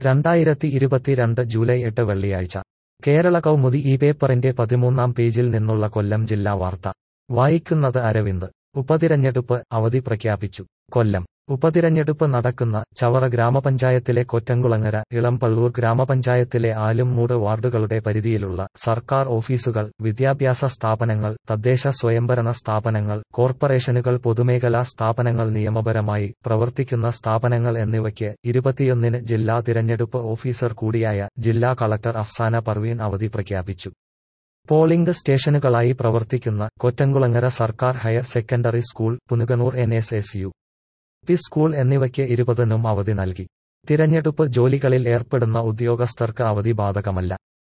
രണ്ടായിരത്തി ഇരുപത്തിരണ്ട് ജൂലൈ എട്ട് വെള്ളിയാഴ്ച കേരള കൗമുദി ഈ പേപ്പറിന്റെ പതിമൂന്നാം പേജിൽ നിന്നുള്ള കൊല്ലം ജില്ലാ വാർത്ത വായിക്കുന്നത് അരവിന്ദ് ഉപതിരഞ്ഞെടുപ്പ് അവധി പ്രഖ്യാപിച്ചു കൊല്ലം ഉപതിരഞ്ഞെടുപ്പ് നടക്കുന്ന ചവറ ഗ്രാമപഞ്ചായത്തിലെ കൊറ്റംകുളങ്ങര ഇളംപള്ളൂർ ഗ്രാമപഞ്ചായത്തിലെ ആലുംമൂട് വാർഡുകളുടെ പരിധിയിലുള്ള സർക്കാർ ഓഫീസുകൾ വിദ്യാഭ്യാസ സ്ഥാപനങ്ങൾ തദ്ദേശ സ്വയംഭരണ സ്ഥാപനങ്ങൾ കോർപ്പറേഷനുകൾ പൊതുമേഖലാ സ്ഥാപനങ്ങൾ നിയമപരമായി പ്രവർത്തിക്കുന്ന സ്ഥാപനങ്ങൾ എന്നിവയ്ക്ക് ഇരുപത്തിയൊന്നിന് ജില്ലാ തിരഞ്ഞെടുപ്പ് ഓഫീസർ കൂടിയായ ജില്ലാ കളക്ടർ അഫ്സാന പർവീൻ അവധി പ്രഖ്യാപിച്ചു പോളിംഗ് സ്റ്റേഷനുകളായി പ്രവർത്തിക്കുന്ന കൊറ്റംകുളങ്ങര സർക്കാർ higher secondary school Punukanoor N S S U P school എന്നിവയ്ക്ക് ഇരുപതിനും അവധി നൽകി തിരഞ്ഞെടുപ്പ് ജോലികളിൽ ഏർപ്പെടുന്ന ഉദ്യോഗസ്ഥർക്ക് അവധി ബാധകമല്ല